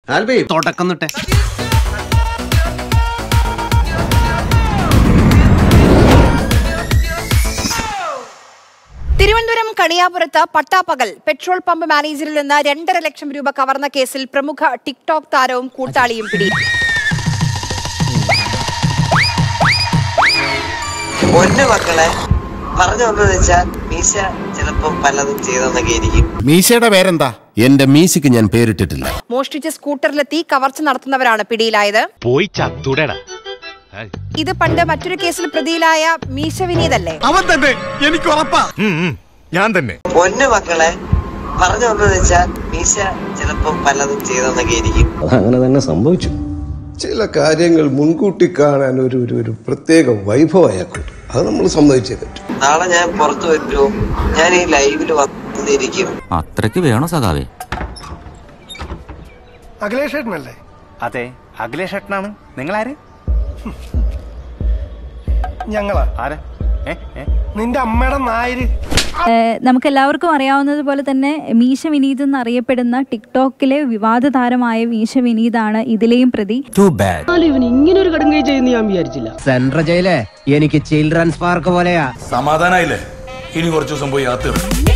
ആൽബി തുടക്കം തൊട്ടേ തിരുവനന്തപുരം കണിയാപുരത്ത് പട്ടാപ്പകൽ പെട്രോൾ പമ്പ് മാനേജറിൽ നിന്ന് രണ്ടര ലക്ഷം രൂപ കവർന്ന കേസിൽ പ്രമുഖ ടിക്ടോക്ക് താരവും കൂട്ടാളിയും പിടി പൊന്നു മക്കളെ പറഞ്ഞു വന്നത് വെച്ചാൽ മീശ ചിലപ്പം പലതും ചെയ്തെന്നൊക്കെ ഇരിക്കും മീശയുടെ പേരെന്താ എന്റെ മീശയ്ക്ക് ഞാൻ പേരിട്ടിട്ടില്ല മോഷ്ടിച്ച സ്കൂട്ടറിലെത്തി കവർച്ച നടത്തുന്നവരാണ് പിടിയിലായത് പോയി ചത്തുടടാ ഇത് പണ്ട് മറ്റൊരു കേസിൽ പ്രതിയിലായ മീശ വിനീതല്ലേ അവൻ തന്നെ എനിക്ക് ഉറപ്പാ ഞാൻ തന്നെ പൊന്നു മക്കളെ പറഞ്ഞു വന്നത് വെച്ചാൽ മീശ ചിലപ്പം പലതും ചെയ്തെന്നൊക്കെ ഇരിക്കും അങ്ങനെ തന്നെ സംഭവിച്ചു ചില കാര്യങ്ങൾ മുൻകൂട്ടി കാണാൻ ഒരു ഒരു ഒരു പ്രത്യേക വൈഭവം അയാൾക്കുണ്ട് അത് നമ്മൾ സമ്മതിച്ചേ പറ്റൂ നാളെ ഞാൻ പുറത്തു വരുമോ ഞാൻ ഈ ലൈവിൽ വന്നിരിക്കും അത്രയ്ക്ക് വേണോ സഖാവേ അഖിലേഷേട്ടനല്ലേ അതെ അഖിലേഷേട്ടനാണ് നിങ്ങളാര് ഞങ്ങളാ ആരാ ഏ ഏ നിന്റെ അമ്മയുടെ നായര് നമുക്ക് എല്ലാവർക്കും അറിയാവുന്നതുപോലെ തന്നെ മീശ വിനീത് എന്നറിയപ്പെടുന്ന ടിക്ടോക്കിലെ വിവാദ താരമായ മീശ വിനീതാണ് ഇതിലെയും പ്രതി ടു ബാഡ് ഇവൻ ഇങ്ങനെ ഒരു കടുങ്കൈ ചെയ്യുന്ന ഞാൻ വിചാരിച്ചില്ല സെൻട്രൽ ജയിലേ എനിക്ക് ചിൽഡ്രൻസ് പാർക്ക് പോലെയാ സമാധാനായില്ലേ ഇനി കുറച്ചു ദിവസം പോയി അകത്ത്